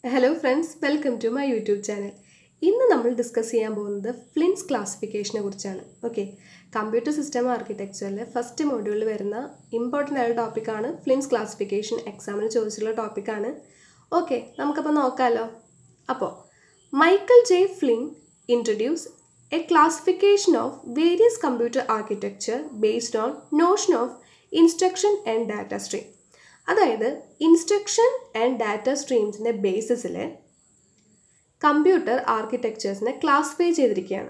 Hello friends welcome to my YouTube channel ഇന്ന് നമ്മൾ discuss ചെയ്യാൻ പോകുന്നത് ഫ്ലിൻസ് ക്ലാസിഫിക്കേഷനെ കുറിച്ചാണ് ഓക്കെ കമ്പ്യൂട്ടർ സിസ്റ്റം ആർക്കിടെക്ചറിലെ ഫസ്റ്റ് മോഡ്യൂളിൽ വരുന്ന ഇമ്പോർട്ടൻ്റ് ആയ ടോപ്പിക്കാണ് ഫ്ലിൻസ് ക്ലാസിഫിക്കേഷൻ എക്സാമിന് ചോദിച്ചിട്ടുള്ള ടോപ്പിക്കാണ് ഓക്കെ നമുക്കപ്പോൾ നോക്കാമല്ലോ അപ്പോൾ Michael J Flynn introduce a classification of various computer architecture based on notion of instruction and data stream അതായത് ഇൻസ്ട്രക്ഷൻ ആൻഡ് ഡാറ്റ സ്ട്രീംസിൻ്റെ ബേസിസിൽ കമ്പ്യൂട്ടർ ആർക്കിടെക്ചേഴ്സിനെ ക്ലാസിഫൈ ചെയ്തിരിക്കുകയാണ്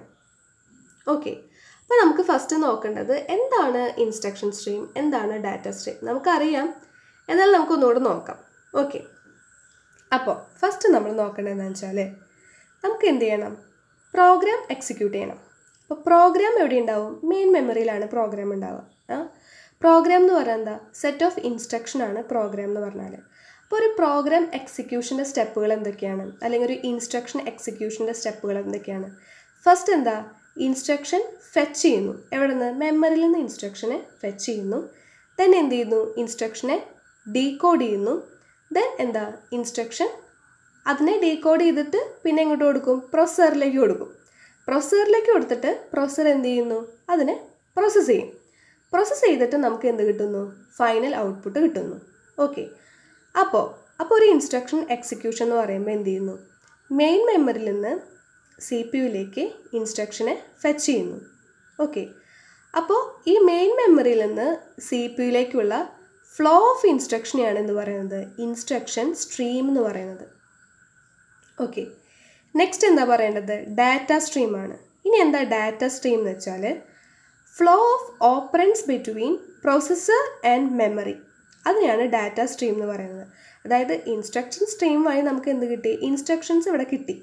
ഓക്കെ അപ്പോൾ നമുക്ക് ഫസ്റ്റ് നോക്കേണ്ടത് എന്താണ് ഇൻസ്ട്രക്ഷൻ സ്ട്രീം എന്താണ് ഡാറ്റ സ്ട്രീം നമുക്കറിയാം എന്നാൽ നമുക്കൊന്നുകൂടെ നോക്കാം ഓക്കെ അപ്പോൾ ഫസ്റ്റ് നമ്മൾ നോക്കേണ്ടത് എന്താണെന്ന് വെച്ചാൽ നമുക്ക് എന്ത് ചെയ്യണം പ്രോഗ്രാം എക്സിക്യൂട്ട് ചെയ്യണം അപ്പോൾ പ്രോഗ്രാം എവിടെ ഉണ്ടാവും മെയിൻ മെമ്മറിയിലാണ് പ്രോഗ്രാം ഉണ്ടാവുക ആ പ്രോഗ്രാം എന്ന് പറഞ്ഞാൽ എന്താ സെറ്റ് ഓഫ് ഇൻസ്ട്രക്ഷൻ ആണ് പ്രോഗ്രാം എന്ന് പറഞ്ഞാൽ അപ്പോൾ ഒരു പ്രോഗ്രാം എക്സിക്യൂഷൻ്റെ സ്റ്റെപ്പുകൾ എന്തൊക്കെയാണ് അല്ലെങ്കിൽ ഒരു ഇൻസ്ട്രക്ഷൻ എക്സിക്യൂഷൻ്റെ സ്റ്റെപ്പുകൾ എന്തൊക്കെയാണ് ഫസ്റ്റ് എന്താ ഇൻസ്ട്രക്ഷൻ ഫെച്ച് ചെയ്യുന്നു എവിടെ നിന്ന് മെമ്മറിയിൽ നിന്ന് ഇൻസ്ട്രക്ഷനെ ഫെച്ച് ചെയ്യുന്നു ദെൻ എന്ത് ചെയ്യുന്നു ഇൻസ്ട്രക്ഷനെ ഡീകോഡ് ചെയ്യുന്നു ദെൻ എന്താ ഇൻസ്ട്രക്ഷൻ അതിനെ ഡീകോഡ് ചെയ്തിട്ട് പിന്നെ എങ്ങോട്ട് കൊടുക്കും പ്രൊസറിലേക്ക് കൊടുക്കും പ്രൊസറിലേക്ക് കൊടുത്തിട്ട് പ്രൊസർ എന്ത് ചെയ്യുന്നു അതിനെ പ്രോസസ്സ് ചെയ്യും പ്രോസസ്സ് ചെയ്തിട്ട് നമുക്ക് എന്ത് കിട്ടുന്നു ഫൈനൽ ഔട്ട്പുട്ട് കിട്ടുന്നു ഓക്കെ അപ്പോൾ അപ്പോൾ ഒരു ഇൻസ്ട്രക്ഷൻ എക്സിക്യൂഷൻ എന്ന് പറയുമ്പോൾ എന്ത് ചെയ്യുന്നു മെയിൻ മെമ്മറിയിൽ നിന്ന് സി പി യുയിലേക്ക് ഇൻസ്ട്രക്ഷനെ ഫെച്ച് ചെയ്യുന്നു ഓക്കെ അപ്പോൾ ഈ മെയിൻ മെമ്മറിയിൽ നിന്ന് സി പി യുയിലേക്കുള്ള ഫ്ലോ ഓഫ് ഇൻസ്ട്രക്ഷനെയാണ് എന്ന് പറയുന്നത് ഇൻസ്ട്രക്ഷൻ സ്ട്രീം എന്ന് പറയുന്നത് ഓക്കെ നെക്സ്റ്റ് എന്താ പറയേണ്ടത് ഡാറ്റ സ്ട്രീമാണ് ഇനി എന്താ ഡാറ്റ സ്ട്രീം എന്ന് വെച്ചാൽ flow of operands between processor and memory അതിനെയാണ് ഡാറ്റ സ്ട്രീം എന്ന് പറയുന്നത് അതായത് ഇൻസ്ട്രക്ഷൻ സ്ട്രീം വഴി നമുക്ക് എന്ത് കിട്ടി ഇൻസ്ട്രക്ഷൻസ് ഇവിടെ കിട്ടി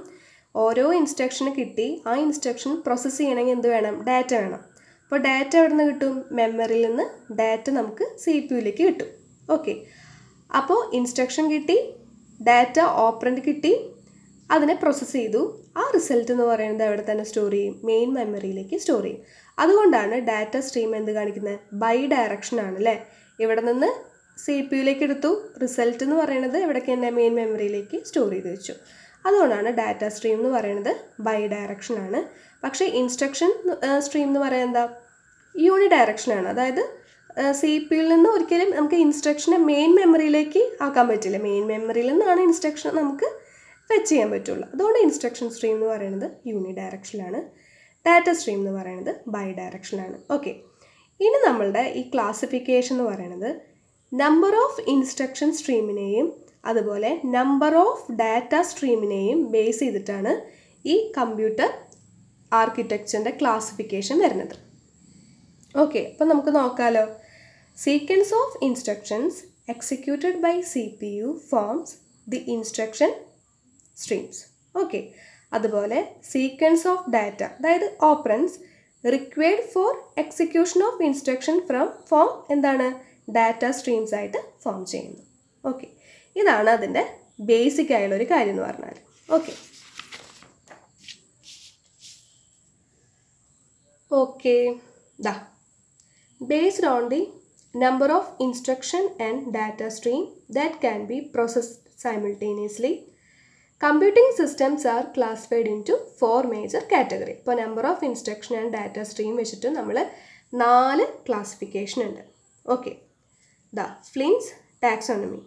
ഓരോ ഇൻസ്ട്രക്ഷന് കിട്ടി ആ ഇൻസ്ട്രക്ഷൻ പ്രോസസ്സ് ചെയ്യണമെങ്കിൽ എന്ത് വേണം ഡാറ്റ വേണം അപ്പോൾ ഡാറ്റ എവിടെ നിന്ന് കിട്ടും മെമ്മറിയിൽ നിന്ന് ഡാറ്റ നമുക്ക് സി പി യുയിലേക്ക് കിട്ടും ഓക്കെ അപ്പോൾ ഇൻസ്ട്രക്ഷൻ കിട്ടി ഡാറ്റ ഓപ്പറൻറ്റ് കിട്ടി അതിനെ പ്രോസസ്സ് ചെയ്തു ആ റിസൾട്ട് എന്ന് പറയുന്നത് എവിടെ തന്നെ സ്റ്റോർ ചെയ്യും മെയിൻ മെമ്മറിയിലേക്ക് സ്റ്റോർ ചെയ്യും അതുകൊണ്ടാണ് ഡാറ്റ സ്ട്രീം എന്ത് കാണിക്കുന്നത് ബൈ ഡയറക്ഷൻ ആണ് അല്ലേ ഇവിടെ നിന്ന് സി പി യുയിലേക്ക് എടുത്തു റിസൾട്ട് എന്ന് പറയുന്നത് എവിടേക്ക് തന്നെ മെയിൻ മെമ്മറിയിലേക്ക് സ്റ്റോർ ചെയ്ത് വെച്ചു അതുകൊണ്ടാണ് ഡാറ്റ സ്ട്രീം എന്ന് പറയുന്നത് ബൈ ഡയറക്ഷൻ ആണ് പക്ഷേ ഇൻസ്ട്രക്ഷൻ സ്ട്രീം എന്ന് പറയുന്നത് എന്താ യൂണി ഡയറക്ഷൻ ആണ് അതായത് സി പി യുയിൽ നിന്ന് ഒരിക്കലും നമുക്ക് ഇൻസ്ട്രക്ഷനെ മെയിൻ മെമ്മറിയിലേക്ക് ആക്കാൻ പറ്റില്ല മെയിൻ മെമ്മറിയിൽ നിന്നാണ് ഇൻസ്ട്രക്ഷൻ നമുക്ക് ഫെച്ച് ചെയ്യാൻ പറ്റുള്ളൂ അതുകൊണ്ട് ഇൻസ്ട്രക്ഷൻ സ്ട്രീം എന്ന് പറയുന്നത് യൂണി ഡയറക്ഷനിലാണ് ഡാറ്റ സ്ട്രീം എന്ന് പറയുന്നത് ബൈ ഡയറക്ഷനിലാണ് ഓക്കെ ഇനി നമ്മളുടെ ഈ ക്ലാസിഫിക്കേഷൻ എന്ന് പറയുന്നത് നമ്പർ ഓഫ് ഇൻസ്ട്രക്ഷൻ സ്ട്രീമിനെയും അതുപോലെ നമ്പർ ഓഫ് ഡാറ്റ സ്ട്രീമിനെയും ബേസ് ചെയ്തിട്ടാണ് ഈ കമ്പ്യൂട്ടർ ആർക്കിടെക്ചറിൻ്റെ ക്ലാസിഫിക്കേഷൻ വരുന്നത് ഓക്കെ അപ്പം നമുക്ക് നോക്കാമല്ലോ sequence of instructions executed by C P U forms the instruction streams okay അതുപോലെ സീക്വൻസ് ഓഫ് ഡാറ്റ അതായത് operands required for execution of instruction from form എന്താണ് ഡാറ്റ സ്ട്രീംസ് ആയിട്ട് ഫോം ചെയ്യുന്നു ഓക്കെ ഇതാണ് അതിൻ്റെ ബേസിക് ആയുള്ള ഒരു കാര്യം എന്ന് പറഞ്ഞാൽ ഓക്കെ ഓക്കെ ദാ based on the number of instruction and data stream that can be processed simultaneously computing systems are classified into four major category ഇപ്പോൾ number of instruction and data stream വെച്ചിട്ട് നമ്മൾ നാല് ക്ലാസിഫിക്കേഷൻ ഉണ്ട് okay the ഫ്ലിൻസ് taxonomy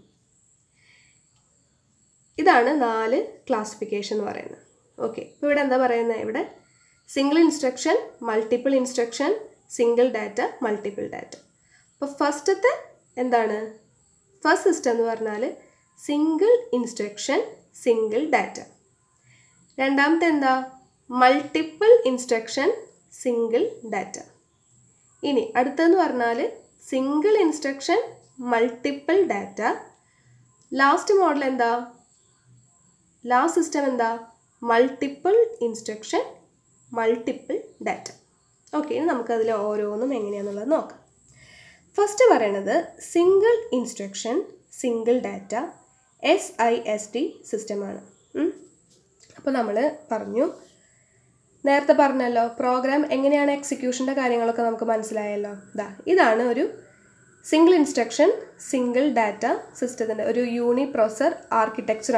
ഇതാണ് നാല് classification എന്ന് പറയുന്നത് okay ഇപ്പോൾ ഇവിടെ എന്താ പറയുന്നത് ഇവിടെ single instruction multiple instruction single data multiple data അപ്പോൾ ഫസ്റ്റത്തെ എന്താണ് ഫസ്റ്റ് സിസ്റ്റം എന്ന് പറഞ്ഞാൽ സിംഗിൾ ഇൻസ്ട്രക്ഷൻ സിംഗിൾ ഡാറ്റ രണ്ടാമത്തെ എന്താ മൾട്ടിപ്പിൾ ഇൻസ്ട്രക്ഷൻ സിംഗിൾ ഡാറ്റ ഇനി അടുത്തതെന്ന് പറഞ്ഞാൽ single instruction multiple data last model എന്താ ലാസ്റ്റ് സിസ്റ്റം എന്താ multiple instruction multiple data okay ഇനി നമുക്കതിൽ ഓരോന്നും എങ്ങനെയാണെന്നുള്ളത് നോക്കാം ഫസ്റ്റ് പറയണത് single instruction single data S I S T സിസ്റ്റമാണ് അപ്പോൾ നമ്മൾ പറഞ്ഞു നേരത്തെ പറഞ്ഞല്ലോ പ്രോഗ്രാം എങ്ങനെയാണ് എക്സിക്യൂഷൻ്റെ കാര്യങ്ങളൊക്കെ നമുക്ക് മനസ്സിലായല്ലോ ഇതാ ഇതാണ് ഒരു സിംഗിൾ ഇൻസ്ട്രക്ഷൻ സിംഗിൾ ഡാറ്റ സിസ്റ്റത്തിൻ്റെ ഒരു യൂണി പ്രോസർ ആർക്കിടെക്ചറാണ്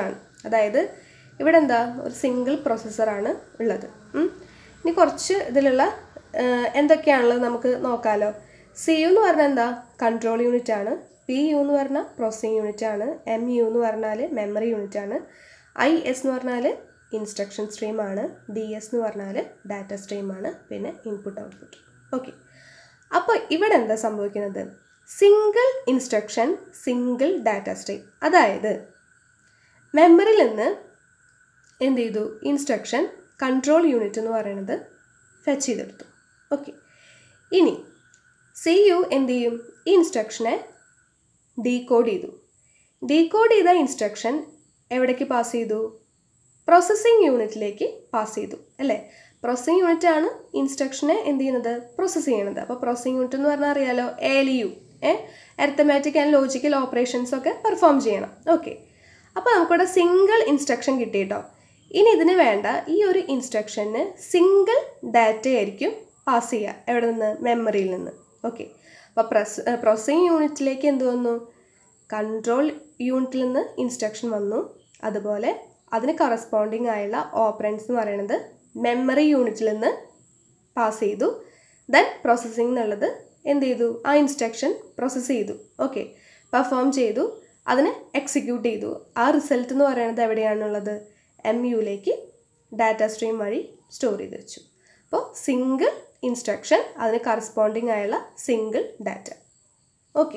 അതായത് ഇവിടെ എന്താ ഒരു സിംഗിൾ പ്രോസസ്സറാണ് ഉള്ളത് ഉം. ഇനി കുറച്ച് ഇതിലുള്ള ആ, എന്തൊക്കെയാണുള്ളത് നമുക്ക് നോക്കാമല്ലോ സി യു എന്ന് പറഞ്ഞാൽ എന്താ കൺട്രോൾ യൂണിറ്റ് ആണ് പി യു എന്ന് പറഞ്ഞാൽ പ്രോസസ്സിംഗ് യൂണിറ്റ് ആണ് എം യു എന്ന് പറഞ്ഞാൽ മെമ്മറി യൂണിറ്റ് ആണ് ഐ എസ് എന്ന് പറഞ്ഞാൽ ഇൻസ്ട്രക്ഷൻ സ്ട്രീം ആണ് ഡി എസ് എന്ന് പറഞ്ഞാൽ ഡാറ്റ സ്ട്രീം ആണ് പിന്നെ ഇൻപുട്ട് ഔട്ട്പുട്ട് ഓക്കെ അപ്പോൾ ഇവിടെ എന്താ സംഭവിക്കുന്നത് single instruction single data stream അതായത് മെമ്മറിയിൽ നിന്ന് എന്ത് ചെയ്തു ഇൻസ്ട്രക്ഷൻ കൺട്രോൾ യൂണിറ്റ് എന്ന് പറയുന്നത് ഫെച്ച് ചെയ്തെടുത്തു ഓക്കെ ഇനി സി യു എന്ത് ചെയ്യും ഈ ഇൻസ്ട്രക്ഷനെ ഡീകോഡ് ചെയ്തു ഡീകോഡ് ചെയ്ത ഇൻസ്ട്രക്ഷൻ എവിടേക്ക് പാസ് ചെയ്തു പ്രോസസ്സിംഗ് യൂണിറ്റിലേക്ക് പാസ് ചെയ്തു അല്ലേ പ്രോസസ്സിംഗ് യൂണിറ്റ് ആണ് ഇൻസ്ട്രക്ഷനെ എന്ത് ചെയ്യുന്നത് പ്രോസസ്സ് ചെയ്യുന്നത് അപ്പോൾ പ്രോസസ്സിംഗ് യൂണിറ്റ് എന്ന് പറഞ്ഞാൽ അറിയാലോ L U A arithmetic and logical operations ഒക്കെ പെർഫോം ചെയ്യണം ഓക്കെ അപ്പോൾ നമുക്കിവിടെ സിംഗിൾ ഇൻസ്ട്രക്ഷൻ കിട്ടി കേട്ടോ ഇനി ഇതിന് വേണ്ട ഈ ഒരു ഇൻസ്ട്രക്ഷന് സിംഗിൾ ഡാറ്റ ആയിരിക്കും പാസ് ചെയ്യുക എവിടെ നിന്ന് മെമ്മറിയിൽ നിന്ന് ഓക്കെ അപ്പോൾ പ്രസ് പ്രോസസ്സിംഗ് യൂണിറ്റിലേക്ക് എന്ത് വന്നു കൺട്രോൾ യൂണിറ്റിൽ നിന്ന് ഇൻസ്ട്രക്ഷൻ വന്നു അതുപോലെ അതിന് കറസ്പോണ്ടിങ് ആയുള്ള ഓപ്പറൻസ് എന്ന് പറയുന്നത് മെമ്മറി യൂണിറ്റിൽ നിന്ന് പാസ് ചെയ്തു ദെൻ പ്രോസസ്സിംഗ് എന്നുള്ളത് എന്ത് ചെയ്തു ആ ഇൻസ്ട്രക്ഷൻ പ്രോസസ്സ് ചെയ്തു ഓക്കെ പെർഫോം ചെയ്തു അതിനെ എക്സിക്യൂട്ട് ചെയ്തു ആ റിസൾട്ട് എന്ന് പറയുന്നത് എവിടെയാണുള്ളത് എം യുയിലേക്ക് ഡാറ്റ സ്ട്രീം വഴി സ്റ്റോർ ചെയ്ത് വെച്ചു അപ്പോൾ സിംഗിൾ ഇൻസ്ട്രക്ഷൻ അതിന് കറസ്പോണ്ടിങ് ആയുള്ള single data okay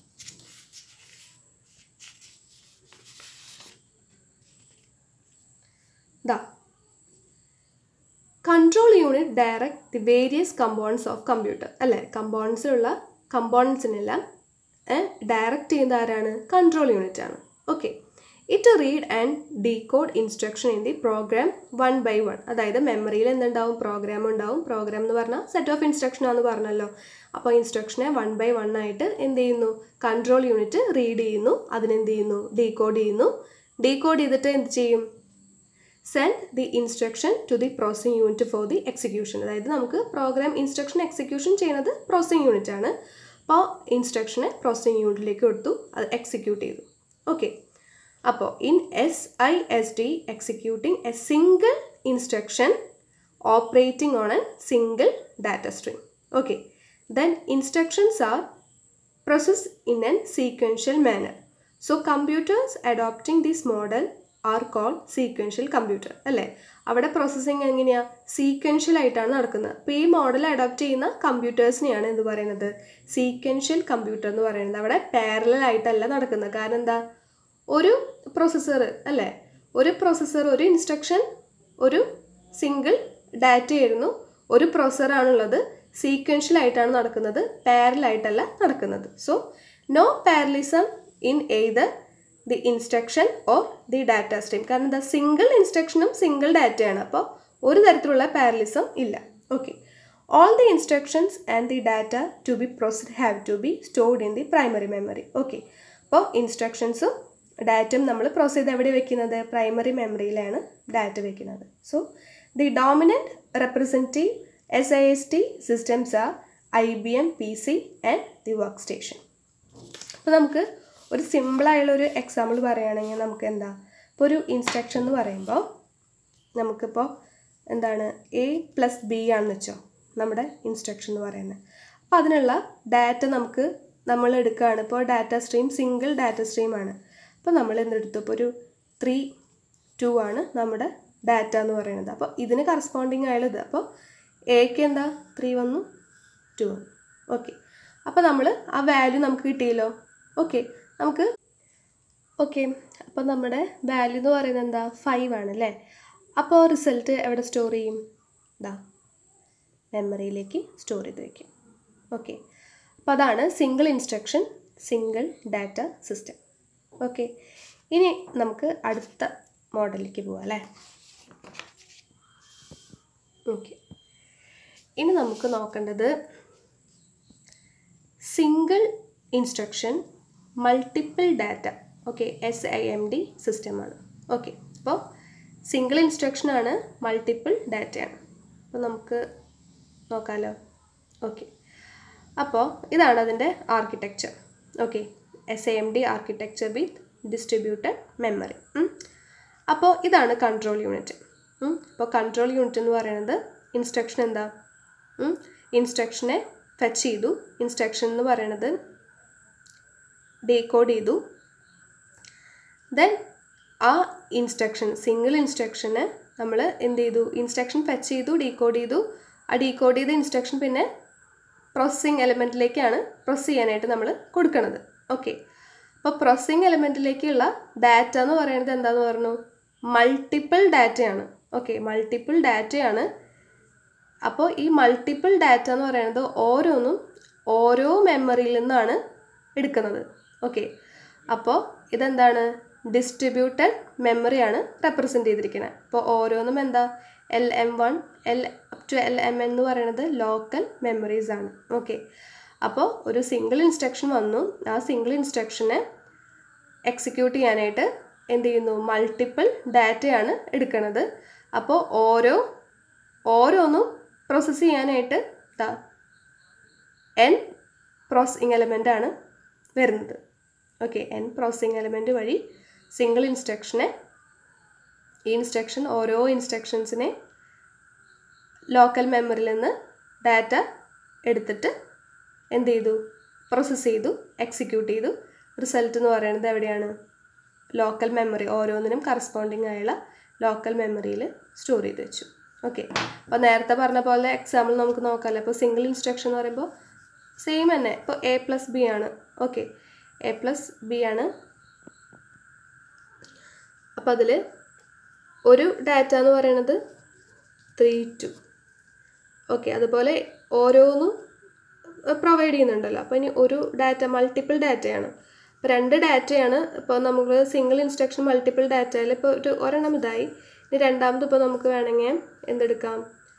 the control unit direct the various components of computer അല്ലേ കമ്പോണൻസിലുള്ള കമ്പോണൻസിനെല്ലാം ഡയറക്റ്റ് ചെയ്യുന്ന ആരാണ് കൺട്രോൾ യൂണിറ്റ് ആണ് okay it read and decode instruction in the program one by one അതായത് മെമ്മറിയിൽ എന്തുണ്ടാവും പ്രോഗ്രാം ഉണ്ടാവും പ്രോഗ്രാം എന്ന് പറഞ്ഞാൽ സെറ്റ് ഓഫ് ഇൻസ്ട്രക്ഷൻ ആണെന്ന് പറഞ്ഞല്ലോ അപ്പോൾ ഇൻസ്ട്രക്ഷനെ വൺ ബൈ വൺ ആയിട്ട് എന്ത് ചെയ്യുന്നു കൺട്രോൾ യൂണിറ്റ് റീഡ് ചെയ്യുന്നു അതിനെന്ത് ചെയ്യുന്നു ഡീകോഡ് ചെയ്യുന്നു ഡീകോഡ് ചെയ്തിട്ട് എന്ത് ചെയ്യും send the instruction to the processing unit for the execution അതായത് നമുക്ക് പ്രോഗ്രാം ഇൻസ്ട്രക്ഷൻ എക്സിക്യൂഷൻ ചെയ്യുന്നത് പ്രോസസ്സിംഗ് യൂണിറ്റ് ആണ് അപ്പോൾ ഇൻസ്ട്രക്ഷനെ പ്രോസസ്സിംഗ് യൂണിറ്റിലേക്ക് കൊടുത്തു അത് എക്സിക്യൂട്ട് ചെയ്തു ഓക്കെ അപ്പോൾ in S I S D executing a single instruction operating on a single data stream okay then instructions are processed in a sequential manner. So computers adopting this model are called sequential computer അല്ലേ അവിടെ processing എങ്ങനെയാണ് sequential ആയിട്ടാണ് നടക്കുന്നത് അപ്പോൾ ഈ model adopt ചെയ്യുന്ന കമ്പ്യൂട്ടേഴ്സിനെയാണ് എന്ത് പറയുന്നത് സീക്വൻഷ്യൽ കമ്പ്യൂട്ടർ എന്ന് പറയുന്നത് അവിടെ പാരലൽ ആയിട്ടല്ല നടക്കുന്നത് കാരണം എന്താ ഒരു പ്രോസസ്സർ അല്ലേ ഒരു പ്രോസസ്സർ ഒരു ഇൻസ്ട്രക്ഷൻ ഒരു സിംഗിൾ ഡാറ്റ ആയിരുന്നു ഒരു പ്രോസസ്സറാണുള്ളത് സീക്വൻഷ്യൽ ആയിട്ടാണ് നടക്കുന്നത് പാരൽ ആയിട്ടല്ല നടക്കുന്നത് so no parallelism in either the instruction or the data stream കാരണം എന്താ സിംഗിൾ ഇൻസ്ട്രക്ഷനും സിംഗിൾ ഡാറ്റയാണ് അപ്പോൾ ഒരു തരത്തിലുള്ള പാരലിസം ഇല്ല okay all the instructions and the data to be processed have to be stored in the primary memory okay അപ്പോൾ ഇൻസ്ട്രക്ഷൻസും ഡാറ്റയും നമ്മൾ പ്രോസസ് ചെയ്ത് എവിടെ വെക്കുന്നത് പ്രൈമറി മെമ്മറിയിലാണ് ഡാറ്റ വെക്കുന്നത് so the dominant representative S I S T systems are I B M P C and the work station അപ്പോൾ നമുക്ക് ഒരു സിമ്പിളായുള്ള ഒരു എക്സാമ്പിൾ പറയുകയാണെങ്കിൽ നമുക്ക് എന്താ ഇപ്പോൾ ഒരു ഇൻസ്ട്രക്ഷൻ എന്ന് പറയുമ്പോൾ നമുക്കിപ്പോൾ എന്താണ് എ പ്ലസ് ബി ആണെന്ന് വെച്ചോ നമ്മുടെ ഇൻസ്ട്രക്ഷൻ എന്ന് പറയുന്നത് അപ്പോൾ അതിനുള്ള ഡാറ്റ നമുക്ക് നമ്മൾ എടുക്കുകയാണ് ഇപ്പോൾ ഡാറ്റ സ്ട്രീം സിംഗിൾ ഡാറ്റ സ്ട്രീമാണ് അപ്പോൾ നമ്മൾ എന്തെടുത്തു ഇപ്പോൾ ഒരു ത്രീ ടു ആണ് നമ്മുടെ ഡാറ്റ എന്ന് പറയുന്നത് അപ്പോൾ ഇതിന് കറസ്പോണ്ടിങ് ആയുള്ളത് അപ്പോൾ എക്ക് എന്താ ത്രീ വന്നു ടു വന്നു ഓക്കെ അപ്പോൾ നമ്മൾ ആ വാല്യൂ നമുക്ക് കിട്ടിയല്ലോ ഓക്കെ നമുക്ക് ഓക്കെ അപ്പോൾ നമ്മുടെ വാല്യൂ എന്ന് പറയുന്നത് എന്താ ഫൈവ് ആണ് അല്ലേ അപ്പോൾ റിസൾട്ട് എവിടെ സ്റ്റോർ ചെയ്യും ഇതാ മെമ്മറിയിലേക്ക് സ്റ്റോർ ചെയ്ത് വയ്ക്കും ഓക്കെ അപ്പോൾ അതാണ് single instruction single data system okay ഇനി നമുക്ക് അടുത്ത മോഡലിലേക്ക് പോവാം അല്ലേ ഓക്കെ ഇനി നമുക്ക് നോക്കേണ്ടത് single instruction multiple data okay S I M D സിസ്റ്റമാണ് ഓക്കെ അപ്പോൾ സിംഗിൾ ഇൻസ്ട്രക്ഷനാണ് മൾട്ടിപ്പിൾ ഡാറ്റയാണ് അപ്പോൾ നമുക്ക് നോക്കാമല്ലോ ഓക്കെ അപ്പോൾ ഇതാണ് അതിൻ്റെ architecture okay S A M D architecture with distributed memory അപ്പോൾ ഇതാണ് കൺട്രോൾ യൂണിറ്റ് അപ്പോൾ കൺട്രോൾ യൂണിറ്റ് എന്ന് പറയുന്നത് ഇൻസ്ട്രക്ഷൻ എന്താ ഇൻസ്ട്രക്ഷനെ ഫെച്ച് ചെയ്തു ഇൻസ്ട്രക്ഷൻ എന്ന് പറയുന്നത് ഡീകോഡ് ചെയ്തു ദെൻ ആ ഇൻസ്ട്രക്ഷൻ സിംഗിൾ ഇൻസ്ട്രക്ഷന് നമ്മൾ എന്ത് ചെയ്തു ഇൻസ്ട്രക്ഷൻ ഫെച്ച് ചെയ്തു ഡീകോഡ് ചെയ്തു ആ ഡീകോഡ് ചെയ്ത ഇൻസ്ട്രക്ഷൻ പിന്നെ പ്രോസസ്സിങ് എലമെൻറ്റിലേക്കാണ് പ്രോസസ് ചെയ്യാനായിട്ട് നമ്മൾ കൊടുക്കുന്നത് ഓക്കെ അപ്പോൾ പ്രോസസ്സിങ് എലമെൻറ്റിലേക്കുള്ള ഡാറ്റ എന്ന് പറയുന്നത് എന്താന്ന് പറഞ്ഞു മൾട്ടിപ്പിൾ ഡാറ്റയാണ് ഓക്കെ മൾട്ടിപ്പിൾ ഡാറ്റയാണ് അപ്പോൾ ഈ മൾട്ടിപ്പിൾ ഡാറ്റ എന്ന് പറയുന്നത് ഓരോന്നും ഓരോ മെമ്മറിയിൽ നിന്നാണ് എടുക്കുന്നത് ഓക്കെ അപ്പോൾ ഇതെന്താണ് ഡിസ്ട്രിബ്യൂട്ടഡ് മെമ്മറിയാണ് റെപ്രസെൻ്റ് ചെയ്തിരിക്കുന്നത് അപ്പോൾ ഓരോന്നും എന്താ L M one L up to L M എന്ന് പറയുന്നത് ലോക്കൽ മെമ്മറീസ് ആണ് ഓക്കെ അപ്പോൾ ഒരു സിംഗിൾ ഇൻസ്ട്രക്ഷൻ വന്നു ആ സിംഗിൾ ഇൻസ്ട്രക്ഷനെ എക്സിക്യൂട്ട് ചെയ്യാനായിട്ട് എന്ത് ചെയ്യുന്നു മൾട്ടിപ്പിൾ ഡാറ്റയാണ് എടുക്കുന്നത് അപ്പോൾ ഓരോ ഓരോന്നും പ്രോസസ്സ് ചെയ്യാനായിട്ട് ദാ എൻ പ്രോസസ്സിങ് എലമെൻ്റ് ആണ് വരുന്നത് ഓക്കെ എൻ പ്രോസസ്സിങ് എലമെൻറ്റ് വഴി സിംഗിൾ ഇൻസ്ട്രക്ഷനെ ഈ ഇൻസ്ട്രക്ഷൻ ഓരോ ഇൻസ്ട്രക്ഷൻസിനെ ലോക്കൽ മെമ്മറിയിൽ നിന്ന് ഡാറ്റ എടുത്തിട്ട് എന്ത് ചെയ്തു പ്രോസസ്സ് ചെയ്തു എക്സിക്യൂട്ട് ചെയ്തു റിസൾട്ട് എന്ന് പറയുന്നത് എവിടെയാണ് ലോക്കൽ മെമ്മറി ഓരോന്നിനും കറസ്പോണ്ടിങ് ആയുള്ള ലോക്കൽ മെമ്മറിയിൽ സ്റ്റോർ ചെയ്ത് വെച്ചു ഓക്കെ അപ്പോൾ നേരത്തെ പറഞ്ഞ പോലെ എക്സാമ്പിൾ നമുക്ക് നോക്കാമല്ലോ അപ്പോൾ സിംഗിൾ ഇൻസ്ട്രക്ഷൻ എന്ന് പറയുമ്പോൾ സെയിം തന്നെ ഇപ്പോൾ എ പ്ലസ് ബി ആണ് ഓക്കെ എ പ്ലസ് ബി ആണ് അപ്പോൾ അതിൽ ഒരു ഡാറ്റ എന്ന് പറയുന്നത് ത്രീ ടു ഓക്കെ അതുപോലെ ഓരോന്നും പ്രൊവൈഡ് ചെയ്യുന്നുണ്ടല്ലോ അപ്പോൾ ഇനി ഒരു ഡാറ്റ മൾട്ടിപ്പിൾ ഡാറ്റയാണ് ഇപ്പോൾ രണ്ട് ഡാറ്റയാണ് ഇപ്പോൾ നമുക്ക് സിംഗിൾ ഇൻസ്ട്രക്ഷൻ മൾട്ടിപ്പിൾ ഡാറ്റയിൽ ഇപ്പോൾ ഒരു ഒരെണ്ണം ഇതായി ഇനി രണ്ടാമത് ഇപ്പോൾ നമുക്ക് വേണമെങ്കിൽ എന്തെടുക്കാം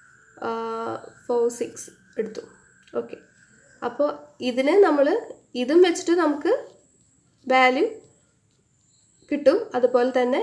ഫോർ സിക്സ് എടുത്തു ഓക്കെ അപ്പോൾ ഇതിന് നമ്മൾ ഇതും വെച്ചിട്ട് നമുക്ക് വാല്യൂ കിട്ടും അതുപോലെ തന്നെ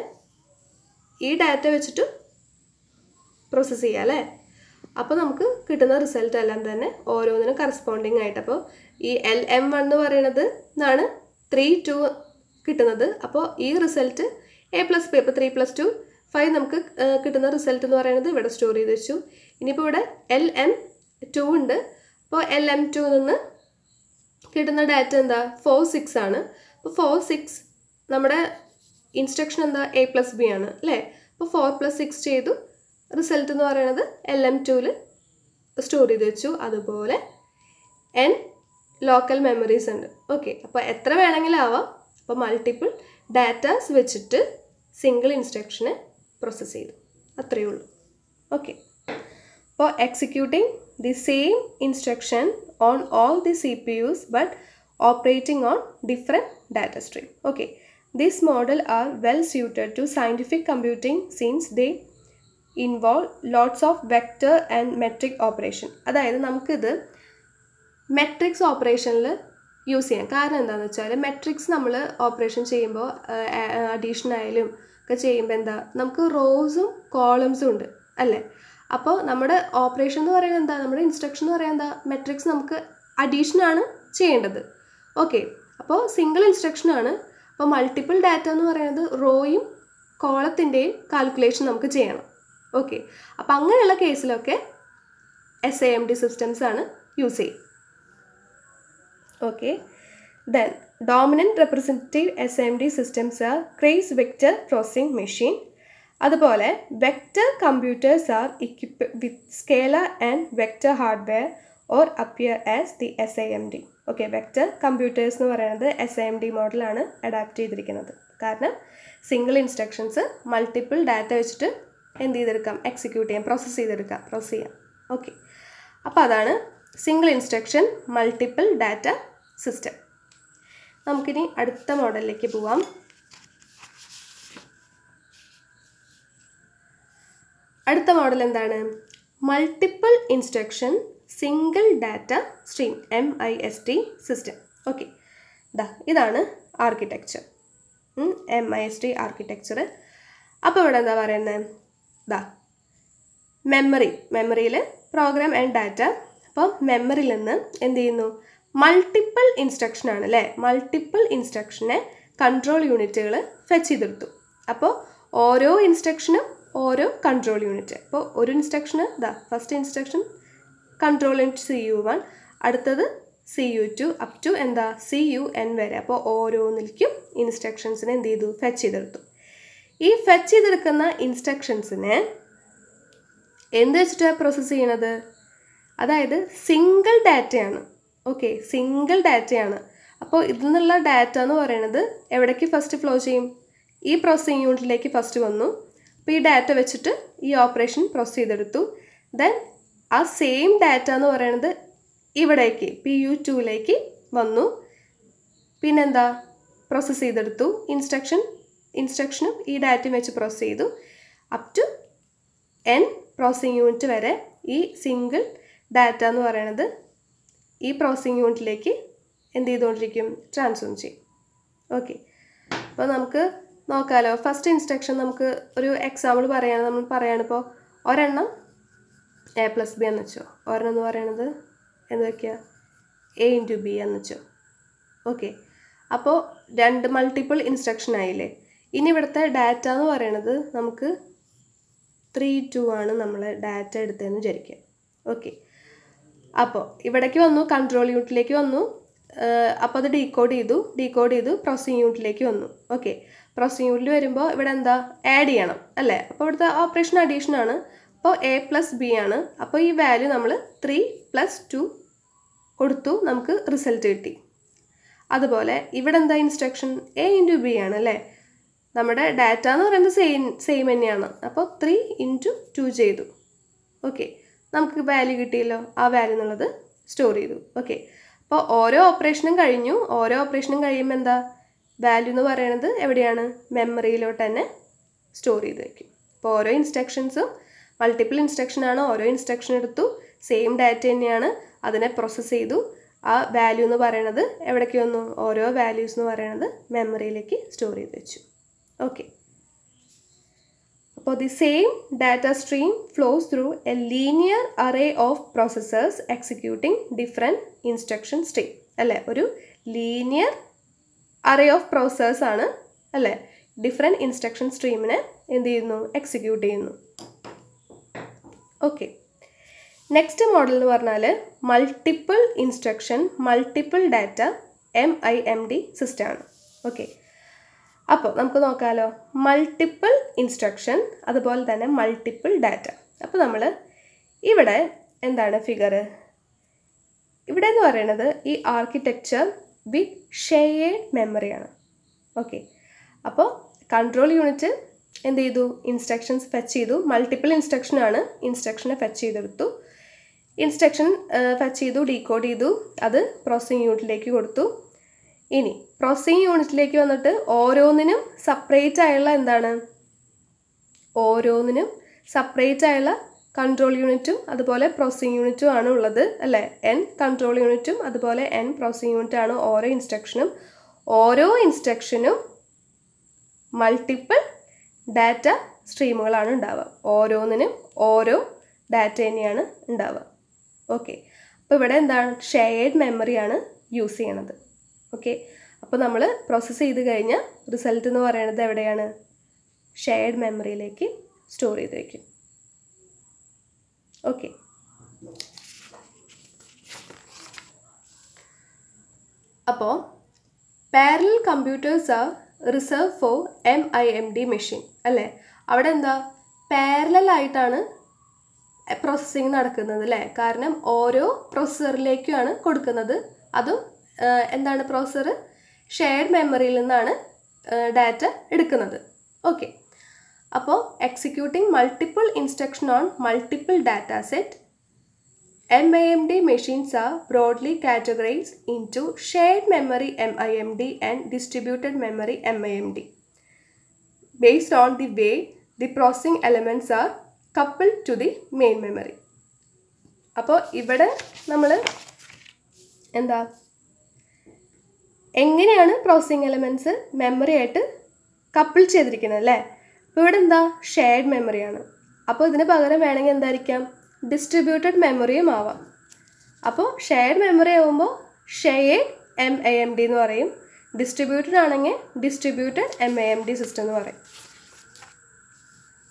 ഈ ഡാറ്റ വെച്ചിട്ട് പ്രോസസ്സ് ചെയ്യാം അല്ലേ അപ്പോൾ നമുക്ക് കിട്ടുന്ന റിസൾട്ട് എല്ലാം തന്നെ ഓരോന്നിനും കറസ്പോണ്ടിങ് ആയിട്ട് അപ്പോൾ ഈ എൽ എം വൺ എന്ന് പറയുന്നത് എന്നാണ് ത്രീ ടു കിട്ടുന്നത് അപ്പോൾ ഈ റിസൾട്ട് എ പ്ലസ് ബി അപ്പോൾ ത്രീ പ്ലസ് ടു ഫൈവ് നമുക്ക് കിട്ടുന്ന റിസൾട്ട് എന്ന് പറയുന്നത് ഇവിടെ സ്റ്റോർ ചെയ്ത് വെച്ചു ഇനിയിപ്പോൾ ഇവിടെ എൽ എം ടു ഉണ്ട് അപ്പോൾ എൽ എം ടു നിന്ന് കിട്ടുന്ന ഡാറ്റ എന്താ ഫോർ സിക്സ് ആണ് അപ്പോൾ ഫോർ സിക്സ് നമ്മുടെ ഇൻസ്ട്രക്ഷൻ എന്താ എ പ്ലസ് ബി ആണ് അല്ലേ അപ്പോൾ ഫോർ പ്ലസ് സിക്സ് ചെയ്തു റിസൾട്ട് എന്ന് പറയുന്നത് എൽ എം ടുവിൽ സ്റ്റോർ ചെയ്ത് വെച്ചു അതുപോലെ എൻ ലോക്കൽ മെമ്മറീസ് ഉണ്ട് ഓക്കെ അപ്പോൾ എത്ര വേണമെങ്കിലും ആവാം അപ്പോൾ മൾട്ടിപ്പിൾ ഡാറ്റാസ് വെച്ചിട്ട് സിംഗിൾ ഇൻസ്ട്രക്ഷനെ പ്രോസസ്സ് ചെയ്തു അത്രയേ ഉള്ളൂ ഓക്കെ അപ്പോൾ executing the same instruction on all the C P Us but operating on different data stream okay this model are well suited to scientific computing since they involve lots of vector and matrix operation അതായത് നമുക്കിത് matrix ഓപ്പറേഷനിൽ use ചെയ്യാം കാരണം എന്താണെന്ന് വെച്ചാൽ matrix നമ്മൾ operation ചെയ്യുമ്പോൾ addition ആയാലും ഒക്കെ ചെയ്യുമ്പോൾ എന്താ നമുക്ക് റോസും കോളംസും ഉണ്ട് അല്ലേ അപ്പോൾ നമ്മുടെ ഓപ്പറേഷൻ എന്ന് പറയുന്നത് എന്താ നമ്മുടെ ഇൻസ്ട്രക്ഷൻ എന്ന് പറയുന്നത് എന്താ മെട്രിക്സ് നമുക്ക് അഡീഷൻ ആണ് ചെയ്യേണ്ടത് ഓക്കെ അപ്പോൾ സിംഗിൾ ഇൻസ്ട്രക്ഷൻ ആണ് അപ്പോൾ മൾട്ടിപ്പിൾ ഡാറ്റ എന്ന് പറയുന്നത് റോയും കോളത്തിൻ്റെയും കാൽക്കുലേഷൻ നമുക്ക് ചെയ്യണം ഓക്കെ അപ്പോൾ അങ്ങനെയുള്ള കേസിലൊക്കെ S A M D systems ആണ് യൂസ് ചെയ്യും okay then dominant representative S M D systems are Cray's vector processing machine അതുപോലെ vector computers are equip with scalar and vector hardware or appear as the S I M D okay vector computers എന്ന് പറയുന്നത് S I M D മോഡലാണ് adapt ചെയ്തിരിക്കുന്നത് കാരണം single instructions multiple data വെച്ചിട്ട് എന്ത് ചെയ്തെടുക്കാം execute ചെയ്യാം പ്രോസസ്സ് ചെയ്തെടുക്കാം പ്രോസസ്സ് ചെയ്യാം ഓക്കെ അപ്പോൾ അതാണ് single instruction multiple data system നമുക്കിനി അടുത്ത മോഡലിലേക്ക് പോവാം അടുത്ത മോഡൽ എന്താണ് multiple instruction single data stream M I S T system okay ദാ ഇതാണ് architecture M I S T architecture അപ്പോൾ ഇവിടെ എന്താ പറയുന്നത് ദാ മെമ്മറി മെമ്മറിയിൽ പ്രോഗ്രാം ആൻഡ് ഡാറ്റ അപ്പോൾ മെമ്മറിയിൽ നിന്ന് എന്ത് ചെയ്യുന്നു മൾട്ടിപ്പിൾ ഇൻസ്ട്രക്ഷൻ ആണ് അല്ലേ മൾട്ടിപ്പിൾ ഇൻസ്ട്രക്ഷനെ കൺട്രോൾ യൂണിറ്റുകൾ ഫെച്ച് ചെയ്തെടുത്തു അപ്പോൾ ഓരോ ഇൻസ്ട്രക്ഷനും ഓരോ കൺട്രോൾ യൂണിറ്റ് അപ്പോൾ ഒരു ഇൻസ്ട്രക്ഷന് ഇതാ first instruction control unit C U one അടുത്തത് C U two up to എന്താ സി യു എൻ വരെ അപ്പോൾ ഓരോന്നിലേക്കും ഇൻസ്ട്രക്ഷൻസിനെ എന്ത് ചെയ്തു ഫെച്ച് ചെയ്തെടുത്തു ഈ ഫെച്ച് ചെയ്തെടുക്കുന്ന ഇൻസ്ട്രക്ഷൻസിനെ എന്ത് വെച്ചിട്ടാണ് പ്രോസസ്സ് ചെയ്യണത് അതായത് സിംഗിൾ ഡാറ്റയാണ് ഓക്കെ സിംഗിൾ ഡാറ്റയാണ് അപ്പോൾ ഇതിൽ നിന്നുള്ള ഡാറ്റ എന്ന് പറയുന്നത് എവിടേക്ക് ഫസ്റ്റ് ഫ്ലോ ചെയ്യും ഈ പ്രോസസ്സിംഗ് യൂണിറ്റിലേക്ക് ഫസ്റ്റ് വന്നു അപ്പോൾ ഈ ഡാറ്റ വെച്ചിട്ട് ഈ ഓപ്പറേഷൻ പ്രോസസ് ചെയ്തെടുത്തു ദെൻ ആ സെയിം ഡാറ്റ എന്ന് പറയുന്നത് ഇവിടേക്ക് പി യു ടുവിലേക്ക് വന്നു പിന്നെന്താ പ്രോസസ്സ് ചെയ്തെടുത്തു ഇൻസ്ട്രക്ഷൻ ഇൻസ്ട്രക്ഷനും ഈ ഡാറ്റയും വെച്ച് പ്രോസസ്സ് ചെയ്തു up to N processing unit വരെ ഈ സിംഗിൾ ഡാറ്റ എന്ന് പറയുന്നത് ഈ പ്രോസസ്സിംഗ് യൂണിറ്റിലേക്ക് എന്ത് ചെയ്തുകൊണ്ടിരിക്കും ട്രാൻസ്ഫോം ചെയ്യും ഓക്കെ അപ്പോൾ നമുക്ക് നോക്കാമല്ലോ ഫസ്റ്റ് ഇൻസ്ട്രക്ഷൻ നമുക്ക് ഒരു എക്സാമ്പിൾ പറയുകയാണ് നമ്മൾ പറയുകയാണിപ്പോൾ ഒരെണ്ണം എ പ്ലസ് ബി എന്ന് വെച്ചോ ഒരെണ്ണം എന്ന് പറയണത് എന്തൊക്കെയാ എ ഇൻറ്റു ബി എന്ന് വെച്ചോ ഓക്കെ അപ്പോൾ രണ്ട് മൾട്ടിപ്പിൾ ഇൻസ്ട്രക്ഷൻ ആയില്ലേ ഇനി ഇവിടുത്തെ ഡാറ്റ എന്ന് പറയണത് നമുക്ക് ത്രീ ടു ആണ് നമ്മൾ ഡാറ്റ എടുത്തതെന്ന് വിചാരിക്കുക ഓക്കെ അപ്പോൾ ഇവിടേക്ക് വന്നു കൺട്രോൾ യൂണിറ്റിലേക്ക് വന്നു അപ്പോൾ അത് ഡീകോഡ് ചെയ്തു ഡീകോഡ് ചെയ്തു പ്രോസസ്സിംഗ് യൂണിറ്റിലേക്ക് വന്നു ഓക്കെ പ്രോസസ്സിംഗ് യൂണിറ്റിൽ വരുമ്പോൾ ഇവിടെ എന്താ ആഡ് ചെയ്യണം അല്ലേ അപ്പോൾ ഇവിടുത്തെ ഓപ്പറേഷൻ അഡീഷൻ ആണ് അപ്പോൾ എ പ്ലസ് ബി ആണ് അപ്പോൾ ഈ വാല്യൂ നമ്മൾ ത്രീ പ്ലസ് ടു കൊടുത്തു നമുക്ക് റിസൾട്ട് കിട്ടി അതുപോലെ ഇവിടെ എന്താ ഇൻസ്ട്രക്ഷൻ എ ഇൻറ്റു ബി ആണ് അല്ലേ നമ്മുടെ ഡാറ്റ എന്ന് പറയുന്നത് സെയിം സെയിം തന്നെയാണ് അപ്പോൾ ത്രീ ഇൻറ്റു ടു ചെയ്തു ഓക്കെ നമുക്ക് വാല്യൂ കിട്ടിയല്ലോ ആ വാല്യൂ എന്നുള്ളത് സ്റ്റോർ ചെയ്തു ഓക്കെ അപ്പോൾ ഓരോ ഓപ്പറേഷനും കഴിഞ്ഞു ഓരോ ഓപ്പറേഷനും കഴിയുമ്പോൾ എന്താ വാല്യൂ എന്ന് പറയുന്നത് എവിടെയാണ് മെമ്മറിയിലോട്ട് തന്നെ സ്റ്റോർ ചെയ്ത് വയ്ക്കും അപ്പോൾ ഓരോ ഇൻസ്ട്രക്ഷൻസും മൾട്ടിപ്പിൾ ഇൻസ്ട്രക്ഷൻ ആണ് ഓരോ ഇൻസ്ട്രക്ഷൻ എടുത്തു സെയിം ഡാറ്റ തന്നെയാണ് അതിനെ പ്രോസസ്സ് ചെയ്തു ആ വാല്യൂ എന്ന് പറയുന്നത് എവിടേക്ക് വന്നു ഓരോ വാല്യൂസ് എന്ന് പറയുന്നത് മെമ്മറിയിലേക്ക് സ്റ്റോർ ചെയ്ത് വെച്ചു ഓക്കെ അപ്പോൾ the same data stream flows through a linear array of processors executing different instruction stream അല്ലേ ഒരു ലീനിയർ അറേ ഓഫ് പ്രോസസ്സേഴ്സ് ആണ് അല്ലേ ഡിഫറെൻറ്റ് ഇൻസ്ട്രക്ഷൻ സ്ട്രീമിനെ എന്ത് ചെയ്യുന്നു എക്സിക്യൂട്ട് ചെയ്യുന്നു ഓക്കെ നെക്സ്റ്റ് മോഡൽ എന്ന് പറഞ്ഞാൽ multiple instruction multiple data M I M D സിസ്റ്റമാണ് ഓക്കെ അപ്പോൾ നമുക്ക് നോക്കാമല്ലോ മൾട്ടിപ്പിൾ ഇൻസ്ട്രക്ഷൻ അതുപോലെ തന്നെ മൾട്ടിപ്പിൾ ഡാറ്റ അപ്പോൾ നമ്മൾ ഇവിടെ എന്താണ് ഫിഗർ ഇവിടെ എന്ന് പറയുന്നത് ഈ ആർക്കിടെക്ചർ വിത്ത് ഷെയർഡ് മെമ്മറിയാണ് ഓക്കെ അപ്പോൾ കൺട്രോൾ യൂണിറ്റ് എന്ത് ചെയ്തു ഇൻസ്ട്രക്ഷൻസ് ഫെച്ച് ചെയ്തു മൾട്ടിപ്പിൾ ഇൻസ്ട്രക്ഷനാണ് ഇൻസ്ട്രക്ഷനെ ഫെച്ച് ചെയ്തെടുത്തു ഇൻസ്ട്രക്ഷൻ ഫെച്ച് ചെയ്തു ഡീകോഡ് ചെയ്തു അത് പ്രോസസ്സിംഗ് യൂണിറ്റിലേക്ക് കൊടുത്തു ഇനി പ്രോസസ്സിംഗ് യൂണിറ്റിലേക്ക് വന്നിട്ട് ഓരോന്നിനും സെപ്പറേറ്റ് ആയുള്ള എന്താണ് ഓരോന്നിനും സെപ്പറേറ്റ് ആയുള്ള കൺട്രോൾ യൂണിറ്റും അതുപോലെ പ്രോസസ്സിംഗ് യൂണിറ്റും ആണ് ഉള്ളത് അല്ലേ എൻ കൺട്രോൾ യൂണിറ്റും അതുപോലെ എൻ പ്രോസസ്സിംഗ് യൂണിറ്റും ആണ് ഓരോ ഇൻസ്ട്രക്ഷനും ഓരോ ഇൻസ്ട്രക്ഷനും മൾട്ടിപ്പിൾ ഡാറ്റ സ്ട്രീമുകളാണ് ഉണ്ടാവുക ഓരോന്നിനും ഓരോ ഡാറ്റ തന്നെയാണ് ഉണ്ടാവുക ഓക്കെ അപ്പോൾ ഇവിടെ എന്താണ് ഷെയർഡ് മെമ്മറിയാണ് യൂസ് ചെയ്യണത് ഓക്കെ അപ്പോൾ നമ്മൾ പ്രോസസ്സ് ചെയ്ത് കഴിഞ്ഞാൽ റിസൾട്ട് എന്ന് പറയുന്നത് എവിടെയാണ് ഷെയർഡ് മെമ്മറിയിലേക്ക് സ്റ്റോർ ചെയ്ത് വയ്ക്കും ഓക്കെ അപ്പോൾ parallel computers are reserve for M I M D machine അല്ലേ അവിടെ എന്താ പാരലൽ ആയിട്ടാണ് പ്രോസസ്സിങ് നടക്കുന്നത് അല്ലേ കാരണം ഓരോ പ്രോസസ്സറിലേക്കുമാണ് കൊടുക്കുന്നത് അതും എന്താണ് പ്രോസസ്സർ ഷെയർഡ് മെമ്മറിയിൽ നിന്നാണ് ഡാറ്റ എടുക്കുന്നത് ഓക്കെ അപ്പോൾ executing multiple instruction on multiple data set M I M D machines are broadly categorize into shared memory M I M D and distributed memory M I M D based on the way the processing elements are couple to the main memory അപ്പോൾ ഇവിടെ നമ്മൾ എന്താ എങ്ങനെയാണ് processing elements memory ആയിട്ട് couple ചെയ്തിരിക്കുന്നത് അല്ലേ അപ്പോൾ ഇവിടെ എന്താ ഷെയർഡ് മെമ്മറിയാണ് അപ്പോൾ ഇതിന് പകരം വേണമെങ്കിൽ എന്തായിരിക്കാം ഡിസ്ട്രിബ്യൂട്ടഡ് മെമ്മറിയും ആവാം അപ്പോൾ ഷെയർഡ് മെമ്മറി ആകുമ്പോൾ shared M A M D എന്ന് പറയും ഡിസ്ട്രിബ്യൂട്ടഡ് ആണെങ്കിൽ distributed M A M D system എന്ന് പറയും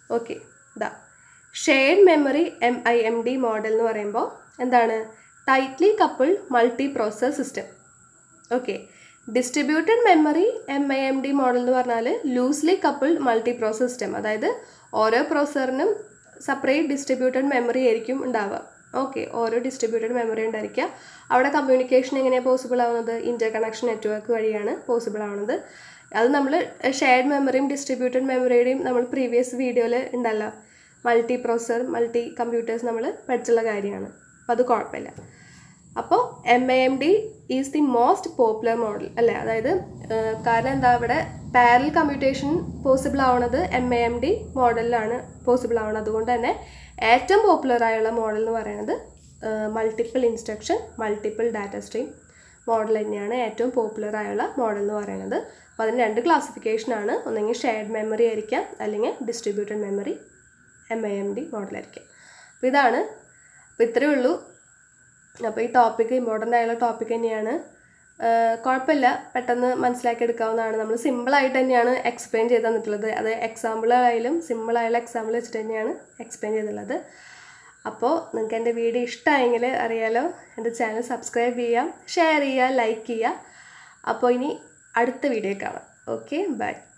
ഓക്കെ ഇതാ shared memory M I M D model എന്ന് പറയുമ്പോൾ എന്താണ് tightly couple multi process system okay distributed memory M I M D model എന്ന് പറഞ്ഞാൽ loosely coupled multi process system അതായത് ഓരോ പ്രോസറിനും സെപ്പറേറ്റ് ഡിസ്ട്രിബ്യൂട്ടഡ് മെമ്മറി ആയിരിക്കും ഉണ്ടാവുക ഓക്കെ ഓരോ ഡിസ്ട്രിബ്യൂട്ടഡ് മെമ്മറി ഉണ്ടായിരിക്കുക അവിടെ കമ്മ്യൂണിക്കേഷൻ എങ്ങനെയാണ് പോസിബിൾ ആവുന്നത് ഇൻ്റർ കണക്ഷൻ നെറ്റ്വർക്ക് വഴിയാണ് പോസിബിൾ ആവുന്നത് അത് നമ്മൾ ഷെയർഡ് മെമ്മറിയും ഡിസ്ട്രിബ്യൂട്ടഡ് മെമ്മറിയുടെയും നമ്മൾ പ്രീവിയസ് വീഡിയോയിൽ ഉണ്ടല്ലോ മൾട്ടി പ്രോസർ മൾട്ടി കമ്പ്യൂട്ടേഴ്സ് നമ്മൾ പഠിച്ചുള്ള കാര്യമാണ് അപ്പോൾ അത് കുഴപ്പമില്ല അപ്പോൾ M A M D is the most popular model അല്ലേ അതായത് ഏഹ്, കാരണം എന്താ ഇവിടെ പാരൽ കമ്പ്യൂട്ടേഷൻ പോസിബിൾ ആവുന്നത് എം എ എം ഡി മോഡലിലാണ് പോസിബിൾ ആവുന്നത് അതുകൊണ്ട് തന്നെ ഏറ്റവും പോപ്പുലർ ആയുള്ള മോഡൽ എന്ന് പറയുന്നത് multiple instruction multiple data stream model തന്നെയാണ് ഏറ്റവും പോപ്പുലർ ആയുള്ള മോഡൽ എന്ന് പറയുന്നത് അപ്പോൾ അതിന് രണ്ട് ക്ലാസിഫിക്കേഷനാണ് ഒന്നെങ്കിൽ ഷെയർഡ് മെമ്മറി ആയിരിക്കാം അല്ലെങ്കിൽ distributed memory M I M D മോഡലായിരിക്കും അപ്പോൾ ഇതാണ് അപ്പോൾ ഇത്രയേ ഉള്ളൂ അപ്പോൾ ഈ ടോപ്പിക്ക് ഇമ്പോർട്ടൻ്റ് ആയുള്ള ടോപ്പിക് തന്നെയാണ് ആഹ് കുഴപ്പമില്ല പെട്ടെന്ന് മനസ്സിലാക്കി എടുക്കാവുന്നതാണ് നമ്മൾ സിമ്പിളായിട്ട് തന്നെയാണ് എക്സ്പ്ലെയിൻ ചെയ്ത് തന്നിട്ടുള്ളത് അത് എക്സാമ്പിളായാലും സിമ്പിളായുള്ള എക്സാമ്പിൾ വെച്ചിട്ട് തന്നെയാണ് എക്സ്പ്ലെയിൻ ചെയ്തിട്ടുള്ളത് അപ്പോൾ നിങ്ങൾക്ക് എൻ്റെ വീഡിയോ ഇഷ്ടമായെങ്കിൽ അറിയാലോ എൻ്റെ ചാനൽ സബ്സ്ക്രൈബ് ചെയ്യാം ഷെയർ ചെയ്യുക ലൈക്ക് ചെയ്യുക അപ്പോൾ ഇനി അടുത്ത വീഡിയോ കാണാം ഓക്കെ ബൈ